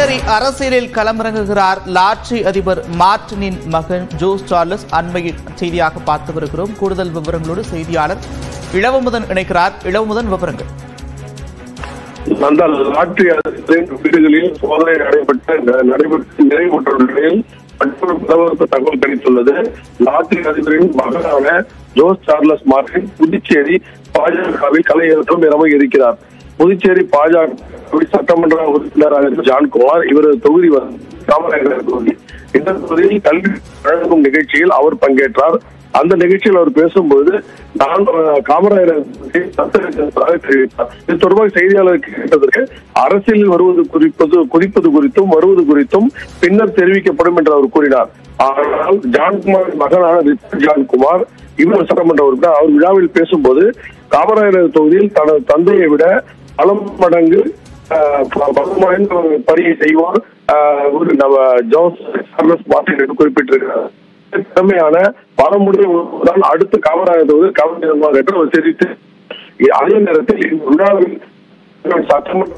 புதுச்சேரி அரசியலில் களமிறங்குகிறார் லாட்சி அதிபர் மார்டினின் மகன் ஜோஸ் சார்லஸ் அண்மையில் செய்தியாக பார்த்து வருகிறோம் கூடுதல் விவரங்களோடு செய்தியாளர் இளவமுதன் இணைக்கிறார் இளவமுதன் விவரங்கள் அந்த லாட்டரி அரசின் வீடுகளில் சோதனை நடைபெற்ற நடைபெற்று நிறைவுற்ற நிலையில் மற்றொரு பரபரப்பு தகவல் கிடைத்துள்ளது லாட்டரி அதிபரின் மகனான ஜோஸ் சார்லஸ் மார்டின் புதுச்சேரி பாஜகவில் கலையேற்றம் நிறம இருக்கிறார் புதுச்சேரி பாஜக சட்டமன்ற உறுப்பினராக ஜான்குமார் இவரது தொகுதி வந்து காமராஜர் தொகுதி இந்த தொகுதியில் கல்வி வழங்கும் நிகழ்ச்சியில் அவர் பங்கேற்றார் அந்த நிகழ்ச்சியில் அவர் பேசும்போது நான் அஹ், காமராஜர் சட்டத்திட்டதாக தெரிவித்தார் இது தொடர்பாக செய்தியாளருக்கு கேட்டதற்கு அரசியலில் வருவது குறிப்பது குறிப்பது குறித்தும் வருவது குறித்தும் பின்னர் தெரிவிக்கப்படும் என்று அவர் கூறினார் ஆனால் ஜான்குமார் மகனான ரிச்சர்ட் ஜான்குமார் இவர் சட்டமன்ற உறுப்பினர் அவர் விழாவில் பேசும்போது காமராஜர் தொகுதியில் தனது தந்தையை விட பல மடங்கு ஆஹ், ப- பலம் வாய்ந்த ஒரு பணியை செய்வார் ஆஹ், ஒரு நம்ம ஜோஸ் சார்லஸ் மார்டின் என்று குறிப்பிட்டிருக்கிறார் திறமையான பலமுடைய ஒருவர்தான் அடுத்து காமராஜர் தொகுதி கவர்னர் என்று அவர் தெரிவித்து அதே நேரத்தில் இந்த விழாவில் சட்டமன்ற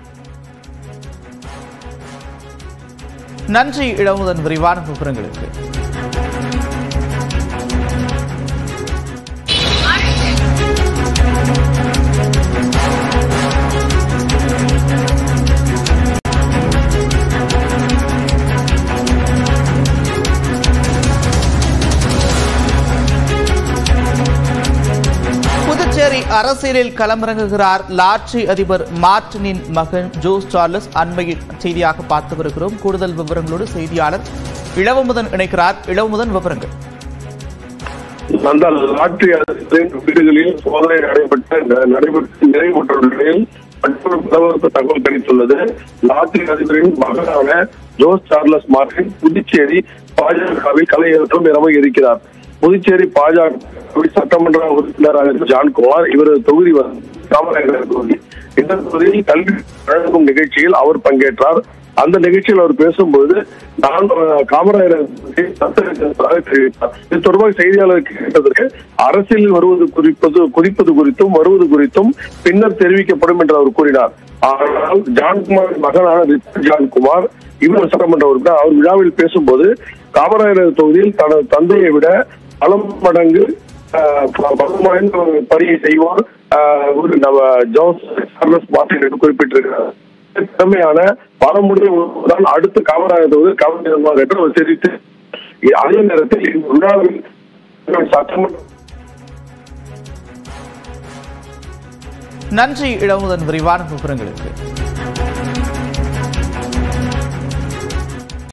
நன்றி இளமுதன் விரிவான விவரங்களுக்கு புதுச்சேரி அரசியலில் களமிறங்குகிறார் லாட்சி அதிபர் மார்டினின் மகன் ஜோஸ் சார்லஸ் அண்மையில் செய்தியாக பார்த்து வருகிறோம் கூடுதல் விவரங்களோடு செய்தியாளர் இளவமுதன் இணைக்கிறார் இளவமுதன் விவரங்கள் அந்த லாட்டரி அரசின் வீடுகளில் சோதனை நடைபெற்ற நடைபெற்று நிறைவுற்ற நிலையில் மற்றொரு பரபரப்பு தகவல் கிடைத்துள்ளது லாட்டரி அதிபரின் மகனான ஜோஸ் சார்லஸ் மார்டின் புதுச்சேரி பாஜகவில் கலையேற்றம் நிறம இருக்கிறார் புதுச்சேரி பாஜக சட்டமன்ற உறுப்பினராக ஜான்குமார் இவரது தொகுதி வந்து காமராஜர் தொகுதி இந்த தொகுதியில் கல்வி வழங்கும் நிகழ்ச்சியில் அவர் பங்கேற்றார் அந்த நிகழ்ச்சியில் அவர் பேசும்போது நான் அஹ், காமராஜர் சட்டத்திட்டதாக தெரிவித்தார் இது தொடர்பாக செய்தியாளருக்கு கேட்டதற்கு அரசியலில் வருவது குறிப்பது குறிப்பது குறித்தும் வருவது குறித்தும் பின்னர் தெரிவிக்கப்படும் என்று அவர் கூறினார் ஆனால் ஜான்குமார் மகனான ரிச்சர்ட் ஜான்குமார் இவர் சட்டமன்ற உறுப்பினர் அவர் விழாவில் பேசும்போது காமராஜர் தொகுதியில் தனது தந்தையை விட பல மடங்கு ஆஹ், ப- பலம் வாய்ந்த ஒரு பணியை செய்வார் ஆஹ், ஒரு நம்ம ஜோஸ் சார்லஸ் மார்டின் என்று குறிப்பிட்டிருக்கிறார் திறமையான பலமுடைய ஒருவர்தான் அடுத்து காமராஜர் தொகுதி கவர்னர் என்று அவர் தெரிவித்து அதே நேரத்தில் இந்த விழாவில் சட்டமன்ற நன்றி இளமுதன் விரிவான விவரங்களுக்கு